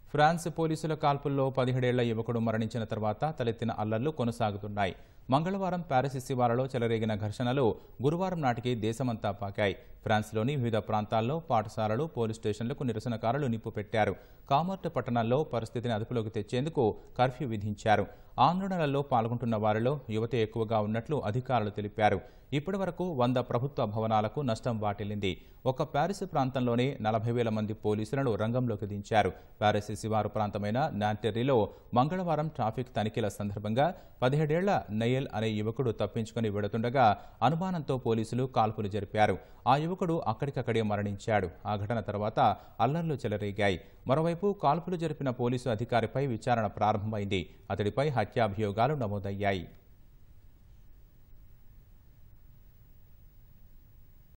France పోలీసుల కాల్పుల్లో పదిహేడేళ్ల యువకుడు మరణించిన తర్వాత తలెత్తిన అల్లర్లు కొనసాగుతున్నాయి మంగళవారం ప్యారిస్ శివారులో చెలరేగిన ఘర్షణలు గురువారం నాటికి దేశమంతా పాకాయి ఫ్రాన్స్లోని వివిధ ప్రాంతాల్లో పాఠశాలలు పోలీస్ స్టేషన్లకు నిరసనకారులు నిప్పు పెట్టారు కామర్ట్ పట్టణంలో పరిస్థితిని అదుపులోకి తెచ్చేందుకు కర్ఫ్యూ విధించారు ఆందోళనల్లో పాల్గొంటున్న వారిలో యువత ఎక్కువగా ఉన్నట్లు అధికారులు తెలిపారు ఇప్పటి వరకు వంద ప్రభుత్వ భవనాలకు నష్టం వాటిల్లింది ఒక ప్యారిస్ ప్రాంతంలోనే నలభై వేల మంది పోలీసులను రంగంలోకి దించారు ప్యారిస్ శివారు ప్రాంతమైన నాంటెర్రీలో మంగళవారం ట్రాఫిక్ తనిఖీల సందర్భంగా పదిహేడేళ్ల నయల్ అనే యువకుడు తప్పించుకుని వెడుతుండగా అనుమానంతో పోలీసులు కాల్పులు జరిపారు ఆ యువకుడు అక్కడికక్కడే మరణించాడు ఆ ఘటన తర్వాత అల్లర్లు చెలరేగాయి మరోవైపు కాల్పులు జరిపిన పోలీసు అధికారిపై విచారణ ప్రారంభమైంది అతడిపై హత్యాభియోగాలు నమోదయ్యాయి